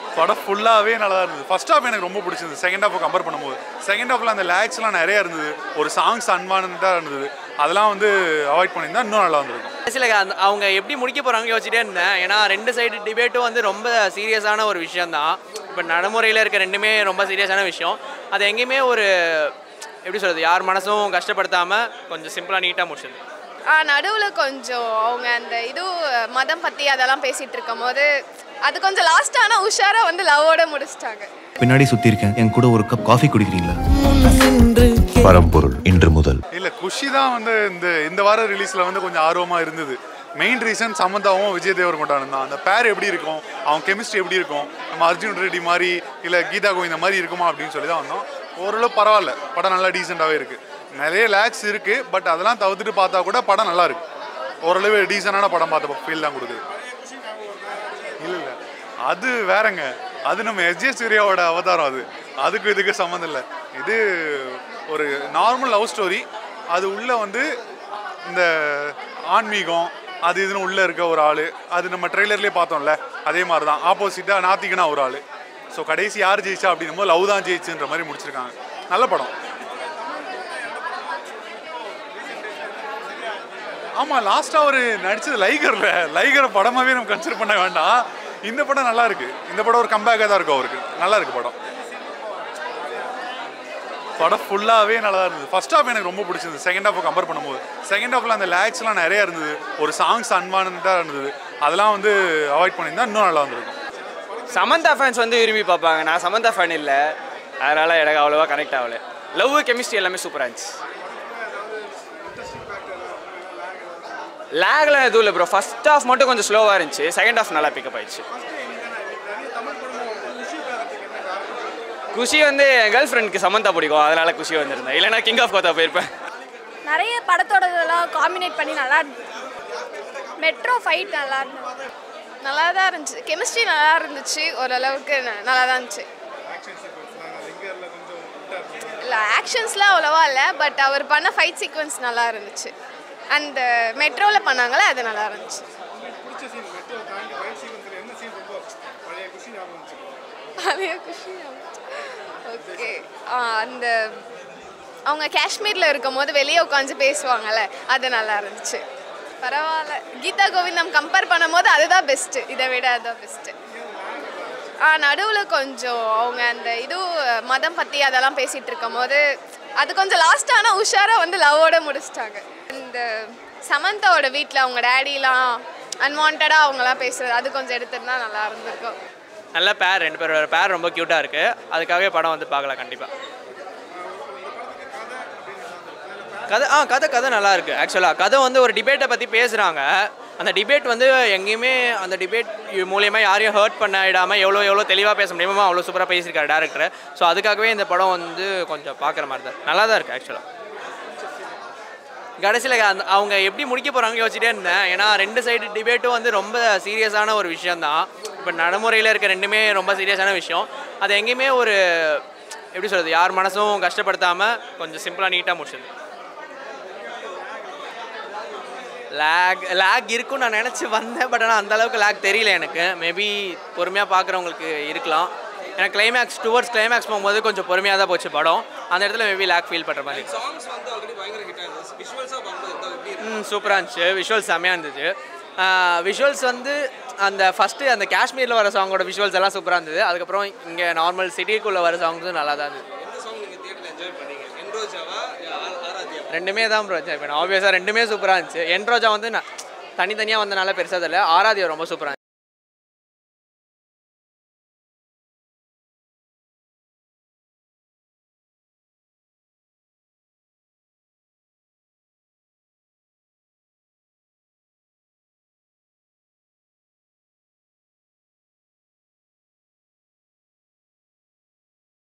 படம் ஃபுல்லாகவே நல்லா இருந்தது ஃபர்ஸ்ட் ஹாஃப் எனக்கு ரொம்ப பிடிச்சிருந்தது செகண்ட் ஹாஃப் கம்பேர் பண்ணும்போது செகண்ட் ஹாஃபில் அந்த லேக்ஸ்லாம் நிறைய இருந்தது ஒரு சாங்ஸ் அன்வான்டாக இருந்தது அதெல்லாம் வந்து அவாய்ட் பண்ணியிருந்தா இன்னும் நல்லா இருந்திருக்கும் கடைசியில் அந்த அவங்க எப்படி முடிக்க போகிறாங்க யோசிச்சிட்டே இருந்தேன் ஏன்னா ரெண்டு சைடு டிபேட்டும் வந்து ரொம்ப சீரியஸான ஒரு விஷயம் தான் இப்போ நடைமுறையில் இருக்க ரெண்டுமே ரொம்ப சீரியஸான விஷயம் அது எங்கேயுமே ஒரு எப்படி சொல்கிறது யார் மனசும் கஷ்டப்படுத்தாமல் கொஞ்சம் சிம்பிளாக நீட்டாக முடிச்சிருந்தேன் நடுவில் கொஞ்சம் அவங்க அந்த இது மதம் பற்றி அதெல்லாம் பேசிகிட்டு இருக்கும் போது அது கொஞ்சம் லாஸ்ட் ஆனால் உஷாராக வந்து லவ்வோட முடிச்சிட்டாங்க பின்னாடி சுத்தி இருக்கேன் என் கூட ஒரு கப் காஃபி குடிக்கிறீங்களா பரம்பொருள் இன்று முதல் இல்லை குஷி தான் வந்து இந்த இந்த வார ரிலீஸில் வந்து கொஞ்சம் ஆர்வமாக இருந்தது மெயின் ரீசன் சமந்தாவும் விஜய் தேவர்கொண்டானும் தான் அந்த பேர் எப்படி இருக்கும் அவங்க கெமிஸ்ட்ரி எப்படி இருக்கும் நம்ம அர்ஜுன் ரெட்டி மாதிரி இல்லை கீதா கோவிந்த மாதிரி இருக்குமா அப்படின்னு சொல்லி தான் வந்தோம் ஓரளவு பரவாயில்ல படம் நல்லா டீசெண்டாகவே இருக்குது நிறைய லேக்ஸ் இருக்குது பட் அதெல்லாம் தவிர்த்துட்டு பார்த்தா கூட படம் நல்லா இருக்கு ஓரளவு டீசெண்டான படம் பார்த்த ஃபீல் தான் கொடுக்குது இல்லை இல்லை அது வேறங்க அது நம்ம எஸ்ஜே சூர்யாவோட அவதாரம் அது அதுக்கு இதுக்கு சம்மந்தம் இல்லை இது ஒரு நார்மல் லவ் ஸ்டோரி அது உள்ள வந்து இந்த ஆன்மீகம் அது இதுன்னு உள்ள இருக்க ஒரு ஆள் அது நம்ம ட்ரெய்லர்லேயே பார்த்தோம்ல அதே மாதிரி தான் ஆப்போசிட்டாக நாத்திகனா ஒரு ஆள் ஸோ கடைசி யார் ஜெயிச்சா அப்படின்னும் போது லவ் தான் ஜெயிச்சுன்ற மாதிரி முடிச்சிருக்காங்க நல்ல படம் ஆமாம் லாஸ்ட்டாக ஒரு நடிச்சது லைகரில் லைகரை படமாகவே நம்ம கன்சிடர் பண்ண வேண்டாம் இந்த படம் நல்லா இருக்கு இந்த படம் ஒரு கம்பேக்காக தான் இருக்கும் அவருக்கு நல்லா இருக்கு படம் படம் ஃபுல்லாகவே நல்லா இருந்தது ஃபர்ஸ்ட் ஹாஃப் எனக்கு ரொம்ப பிடிச்சிருந்தது செகண்ட் ஹாஃப் கம்பேர் பண்ணும்போது செகண்ட் ஹாஃபில் அந்த லேக்ஸ்லாம் நிறைய இருந்தது ஒரு சாங்ஸ் அன்வான்டாக இருந்தது அதெல்லாம் வந்து அவாய்ட் பண்ணியிருந்தா இன்னும் நல்லா இருந்திருக்கும் சமந்தா ஃபேன்ஸ் வந்து விரும்பி பார்ப்பாங்க நான் சமந்தா ஃபேன் இல்லை அதனால் எனக்கு அவ்வளோவா கனெக்ட் ஆகல லவ் கெமிஸ்ட்ரி எல்லாமே சூப்பராக இருந்துச்சு லேக்லாம் எதுவும் இல்லை ப்ரோ ஃபர்ஸ்ட் ஹாஃப் மட்டும் கொஞ்சம் ஸ்லோவாக இருந்துச்சு செகண்ட் ஹாஃப் நல்லா பிக்கப் ஆயிடுச்சு குஷி வந்து என் கேர்ள் ஃப்ரெண்டுக்கு சமந்தா பிடிக்கும் அதனால குஷி வந்திருந்தேன் இல்லைனா கிங் ஆஃப் கோத்தா போயிருப்பேன் நிறைய படத்தோட இதெல்லாம் காம்பினேட் பண்ணி நல்லா இருந்துச்சு மெட்ரோ ஃபைட் நல்லா இருந்தது நல்லா தான் இருந்துச்சு கெமிஸ்ட்ரி நல்லா இருந்துச்சு ஓரளவுக்கு ந- நல்லா தான் இருந்துச்சு இல்லை ஆக்ஷன்ஸ்லாம் அவ்வளோவா இல்லை பட் அவர் பண்ண ஃபைட் சீக்வன்ஸ் நல்லா இருந்துச்சு அந்த மெட்ரோவில் பண்ணாங்களே அது நல்லா இருந்துச்சு பழைய குஷி ஓகே அந்த அவங்க காஷ்மீரில் இருக்கும் போது வெளியே உட்காந்து பேசுவாங்கல்ல அது நல்லா இருந்துச்சு பரவாயில்ல கீதா கோவிந்தம் கம்பேர் பண்ணும்போது அதுதான் பெஸ்ட்டு இதை விட அதுதான் பெஸ்ட்டு ஆ நடுவில் கொஞ்சம் அவங்க அந்த இது மதம் பற்றி அதெல்லாம் பேசிகிட்டு இருக்கும் போது அது கொஞ்சம் லாஸ்ட் ஆனால் உஷாராக வந்து லவ்வோட முடிச்சிட்டாங்க இந்த சமந்தாவோட வீட்டில் அவங்க டேடிலாம் அன்வான்டாக அவங்களாம் பேசுகிறது அது கொஞ்சம் எடுத்துருந்தா நல்லா இருந்திருக்கும் நல்ல பேர் ரெண்டு பேரோட பேர் ரொம்ப க்யூட்டாக இருக்குது அதுக்காகவே படம் வந்து பார்க்கலாம் கண்டிப்பாக கதை ஆ கதை கதை நல்லா இருக்கு ஆக்சுவலாக கதை வந்து ஒரு டிபேட்டை பற்றி பேசுகிறாங்க அந்த டிபேட் வந்து எங்கேயுமே அந்த டிபேட் மூலியமாக யாரையும் ஹர்ட் பண்ணிடாமல் எவ்வளோ எவ்வளோ தெளிவாக பேச முடியுமோ அவ்வளோ சூப்பராக பேசியிருக்காரு டேரக்டர் ஸோ அதுக்காகவே இந்த படம் வந்து கொஞ்சம் பார்க்குற மாதிரி தான் நல்லா தான் இருக்குது ஆக்சுவலாக கடைசியில் அந்த அவங்க எப்படி முடிக்க போகிறாங்க யோசிச்சிட்டே இருந்தேன் ஏன்னா ரெண்டு சைடு டிபேட்டும் வந்து ரொம்ப சீரியஸான ஒரு விஷயம் தான் இப்போ நடைமுறையில் இருக்க ரெண்டுமே ரொம்ப சீரியஸான விஷயம் அது எங்கேயுமே ஒரு எப்படி சொல்கிறது யார் மனசும் கஷ்டப்படுத்தாமல் கொஞ்சம் சிம்பிளாக நீட்டாக முடிச்சிருந்தேன் லேக் லேக் இருக்கும்னு நான் நினச்சி வந்தேன் பட் ஆனால் அந்த அளவுக்கு லேக் தெரியல எனக்கு மேபி பொறுமையாக பார்க்குறவங்களுக்கு இருக்கலாம் ஏன்னா கிளைமேக்ஸ் டுவர்ட்ஸ் கிளைமேக்ஸ் போகும்போது கொஞ்சம் பொறுமையாக தான் போச்சு படம் அந்த இடத்துல மேபி லேக் ஃபீல் பண்ணுற மாதிரி ம் சூப்பராக இருந்துச்சு விஷுவல்ஸ் செம்மையாக இருந்துச்சு விஷுவல்ஸ் வந்து அந்த ஃபஸ்ட்டு அந்த காஷ்மீரில் வர சாங்கோட விஷுவல்ஸ் எல்லாம் சூப்பராக இருந்தது அதுக்கப்புறம் இங்கே நார்மல் சிட்டிக்குள்ளே வர சாங்ஸும் நல்லா தான் இருந்தது ரெண்டுமே தான் ப்ரோ என்ஜாய் பண்ணேன் ஆப்வியஸாக ரெண்டுமே சூப்பராக இருந்துச்சு என்ரோஜா வந்து நான் தனித்தனியாக வந்தனால பெருசாக தெரியல ஆராதியா ரொம்ப சூப்பராக